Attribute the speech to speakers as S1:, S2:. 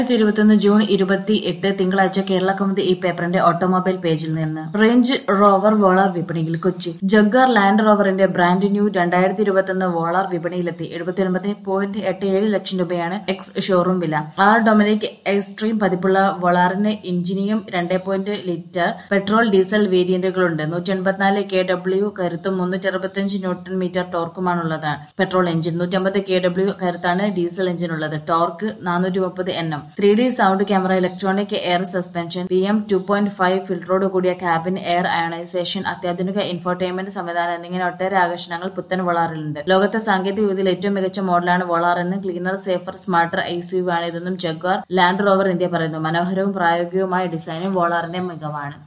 S1: ഇരുപത്തൊന്ന് ജൂൺ ഇരുപത്തി എട്ട് തിങ്കളാഴ്ച കേരള കൗമുദി ഈ പേപ്പറിന്റെ ഓട്ടോമൊബൈൽ പേജിൽ നിന്ന് റേഞ്ച് റോവർ വോളാർ വിപണിയിൽ കൊച്ചി ജഗ്ഗാർ ലാൻഡ് റോവറിന്റെ ബ്രാൻഡ് ന്യൂ രണ്ടായിരത്തി ഇരുപത്തൊന്ന് വോളാർ വിപണിയിലെത്തി എഴുപത്തിയൊൻപത് പോയിന്റ് എട്ട് ഏഴ് ലക്ഷം രൂപയാണ് എക്സ് ഷോറൂം വില ആർ ഡൊമിനിക് എക്സ്ട്രീം പതിപ്പുള്ള വോളാറിന് ഇഞ്ചിനിയം രണ്ട് പോയിന്റ് ലിറ്റർ പെട്രോൾ ഡീസൽ വേരിയന്റുകളുണ്ട് നൂറ്റി എൺപത്തിനാല് കെ ഡബ്ല്യു കരുത്തും മുന്നൂറ്റി അറുപത്തിയഞ്ച് ന്യൂട്ടൺ മീറ്റർ ടോർക്കുമാണുള്ളത് പെട്രോൾ എഞ്ചിൻ നൂറ്റി അമ്പത് കെ ഡബ്ല്യു കരുത്താണ് ഡീസൽ എഞ്ചിനുള്ളത് ടോർക്ക് നാനൂറ്റി മുപ്പത് N M three D sound camera electronic air suspension P M two point five ഫിൽറ്ററോട് കൂടിയ ക്യാബിൻ എയർ അയണൈസേഷൻ അത്യാധുനിക ഇൻഫോർടൈൻമെന്റ് സംവിധാനം എന്നിങ്ങനെ ഒട്ടേറെ ആകർഷണങ്ങൾ പുത്തൻ വോളാറിലുണ്ട് ലോകത്തെ സാങ്കേതിക വിദ്യയിൽ ഏറ്റവും മികച്ച മോഡലാണ് വോളാർ എന്ന് cleaner safer smarter I C U ആണ് ഇതെന്നും ജഗ്വാർ ലാൻഡ് റോവർ ഇന്ത്യ പറയുന്നു മനോഹരവും പ്രായോഗികവുമായ ഡിസൈനും വോളാറിന്റെ മികവാണ്